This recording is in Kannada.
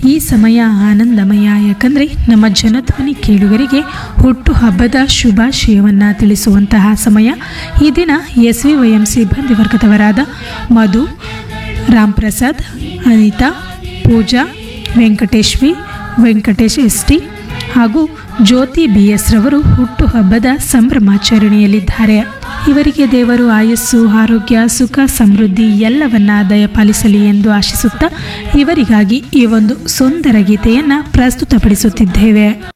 ಈ ಸಮಯ ಆನಂದಮಯ ಯಾಕಂದರೆ ನಮ್ಮ ಜನಧ್ವನಿ ಕೇಳುಗರಿಗೆ ಹುಟ್ಟು ಹಬ್ಬದ ಶುಭಾಶಯವನ್ನು ತಿಳಿಸುವಂತಹ ಸಮಯ ಈ ದಿನ ಎಸ್ ವಿ ವೈ ಎಂ ಸಿಬ್ಬಂದಿ ವರ್ಗದವರಾದ ಮಧು ರಾಮ್ ಪ್ರಸಾದ್ ಅನಿತಾ ಪೂಜಾ ವೆಂಕಟೇಶ್ವಿ ವೆಂಕಟೇಶ್ ಎಸ್ ಟಿ ಹಾಗೂ ಜ್ಯೋತಿ ಬಿ ಎಸ್ ರವರು ಹುಟ್ಟುಹಬ್ಬದ ಸಂಭ್ರಮಾಚರಣೆಯಲ್ಲಿದ್ದಾರೆ ಇವರಿಗೆ ದೇವರು ಆಯಸ್ಸು ಆರೋಗ್ಯ ಸುಖ ಸಮೃದ್ಧಿ ಎಲ್ಲವನ್ನ ದಯಪಾಲಿಸಲಿ ಎಂದು ಆಶಿಸುತ್ತಾ ಇವರಿಗಾಗಿ ಈ ಒಂದು ಸುಂದರ ಗೀತೆಯನ್ನು ಪ್ರಸ್ತುತಪಡಿಸುತ್ತಿದ್ದೇವೆ